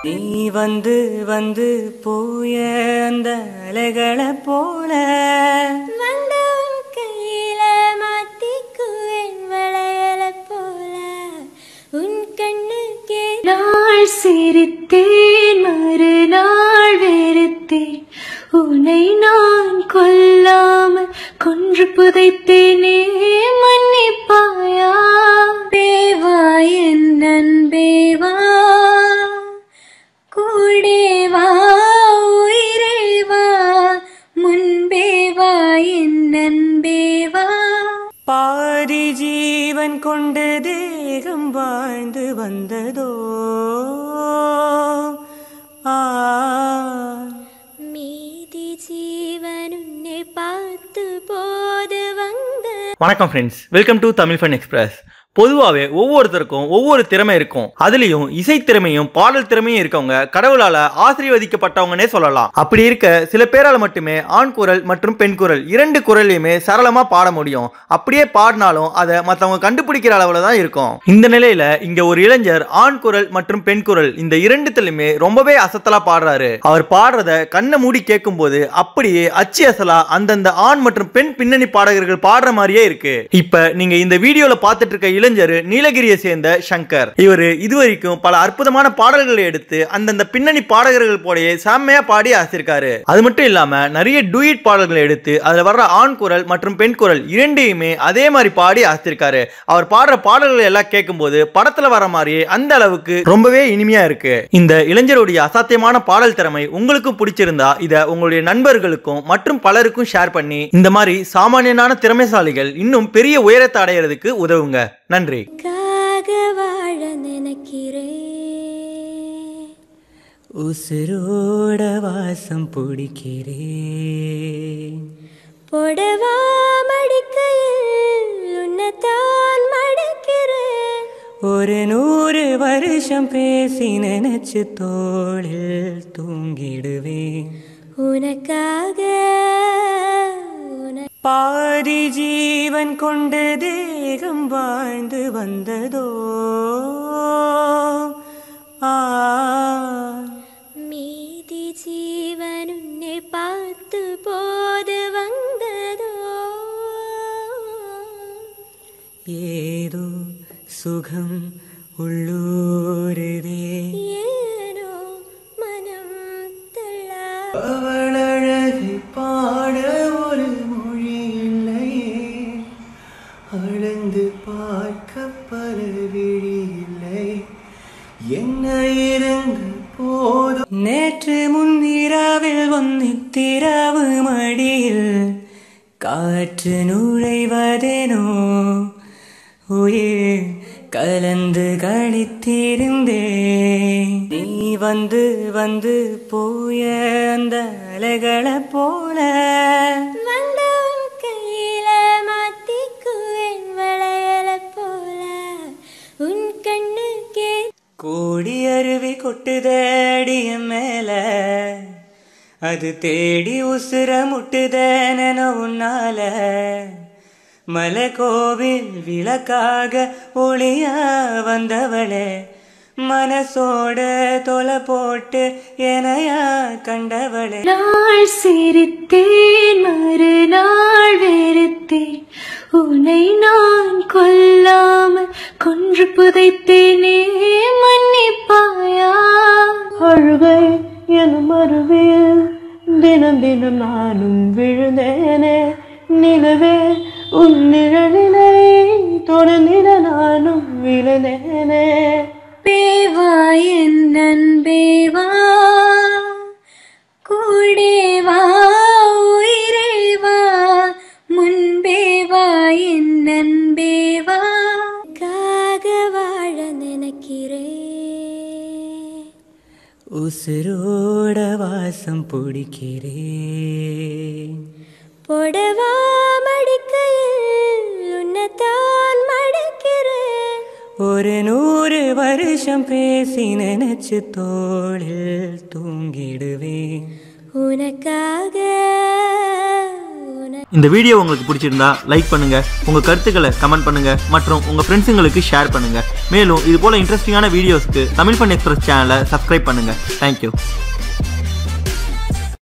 நீ வந்து வந்து போய அந்த அலைகளை போல வந்தவன் கையில மாத்திக்குவேன் வளையல போல உன் கண்ணுக்கே நாள் சிரித்தேன் மறுநாள் வெறுத்தேன் உன்னை நான் கொல்லாமல் கொன்று புதைத்தேனே மன்னிப்பாயா தேவா என் நண்பேவா கூடேவா உயிரேவா முன்பேவா என் நண்பேவா பாதி ஜீவன் கொண்டு தேகம் வாழ்ந்து வந்ததோ ஆ மீதி ஜீவன் உன்னை பார்த்து போது வந்த வணக்கம் friends welcome to Tamil fun express பொதுவாகவே ஒவ்வொருத்தருக்கும் ஒவ்வொரு திறமை இருக்கும் அதுலயும் இசை திறமையும் பாடல் திறமையும் இருக்கவங்க கடவுளால ஆசீர்வதிக்கப்பட்டவங்கன்னே சொல்லலாம் அப்படி இருக்க சில பேரால மட்டுமே ஆண் குரல் மற்றும் பெண் குரல் இரண்டு குரல்லையுமே சரளமா பாட முடியும் அப்படியே பாடினாலும் அதை மற்றவங்க கண்டுபிடிக்கிற அளவுல தான் இருக்கும் இந்த நிலையில இங்க ஒரு இளைஞர் ஆண் குரல் மற்றும் பெண் குரல் இந்த இரண்டுத்திலுமே ரொம்பவே அசத்தலா பாடுறாரு அவர் பாடுறத கண்ணை மூடி கேட்கும்போது அப்படியே அச்சு அசலா அந்தந்த ஆண் மற்றும் பெண் பின்னணி பாடகர்கள் பாடுற மாதிரியே இருக்கு இப்ப நீங்க இந்த வீடியோல பார்த்துட்டு இருக்க இளைஞர் நீலகிரியை சேர்ந்த சங்கர் இவர் இதுவரைக்கும் பல அற்புதமான பாடல்களை எடுத்து அந்தந்த பின்னணி பாடகர்கள் போலயே செம்மையா பாடி ஆசிருக்காரு அது மட்டும் இல்லாம நிறைய டூயிட் பாடல்களை எடுத்து அதுல வர்ற ஆண் குரல் மற்றும் பெண் குரல் இரண்டையுமே அதே மாதிரி பாடி ஆசிருக்காரு அவர் பாடுற பாடல்களை எல்லாம் கேட்கும்போது படத்துல வர மாதிரியே அந்த அளவுக்கு ரொம்பவே இனிமையா இருக்கு இந்த இளைஞருடைய அசாத்தியமான பாடல் திறமை உங்களுக்கும் பிடிச்சிருந்தா இத உங்களுடைய நண்பர்களுக்கும் மற்றும் பலருக்கும் ஷேர் பண்ணி இந்த மாதிரி சாமானியனான திறமைசாலிகள் இன்னும் பெரிய உயரத்தை அடையிறதுக்கு உதவுங்க நன்றி காக வாழ நினைக்கிறேன் உசுரோட வாசம் பிடிக்கிறேன் பொடவா மடிக்கையில் உன்னைத்தான் மடிக்கிறேன் ஒரு நூறு வருஷம் பேசி நினைச்சு தோளில் தூங்கிடுவேன் உனக்காக உன பாதி ஜீவன் கொண்டு தேகம் வாழ்ந்து வந்ததோ ஆ மீதி ஜீவன் உன்னை பார்த்து போது வந்ததோ ஏதோ சுகம் உள்ளூருதே ஏனோ மனம் தள்ளா அவளழகை பாட ஒரு மொழி இல்லையே அளந்து பார்க்க பல விழி இல்லை என்ன இருந்த போதும் நேற்று முன்னிரவில் ஒன்னித்திரவு மடியில் காற்று நுழைவதேனோ உயிர் கலந்து கழித்திருந்தே நீ வந்து வந்து போய அந்த அலைகளை போல வந்தவன் கையில மாத்திக்குவேன் வளையல போல உன் கண்ணுக்கே கோடி அருவி கொட்டுதடிய மேல அது தேடி உசுர முட்டுதேன உன்னால மலை கோவில் விளக்காக ஒளியா வந்தவளே மனசோட தொலை போட்டு எனையா கண்டவளே நாள் சிரித்தேன் மறுநாள் வெறுத்தேன் உன்னை நான் கொல்லாமல் கொன்று புதைத்தேனே மன்னிப்பாயா அழுகை எனும் அருவியில் தினம் தினம் நானும் விழுந்தேனே நிலவே உன் நிழலினை தொடர்ந்திட நானும் விழுந்தேனே பேவா என் நண்பேவா கூடேவா உயிரேவா முன்பேவா என் நண்பேவா காக வாழ நினைக்கிறேன் உசுரோட வாசம் பிடிக்கிறேன் பொடவா மடிக்கையில் உன்னைத்தான் மடிக்கிறேன் ஒரு நூறு வருஷம் பேசி நினைச்சு தோளில் தூங்கிடுவேன் உனக்காக உன இந்த வீடியோ உங்களுக்கு பிடிச்சிருந்தா லைக் பண்ணுங்க உங்க கருத்துக்களை கமெண்ட் பண்ணுங்க மற்றும் உங்க ஃப்ரெண்ட்ஸுங்களுக்கு ஷேர் பண்ணுங்க மேலும் இது போல இன்ட்ரெஸ்டிங்கான வீடியோஸ்க்கு தமிழ் ஃபன் எக்ஸ்பிரஸ் சேனலை சப்ஸ்கிரைப் பண்ணுங்க தேங்க்யூ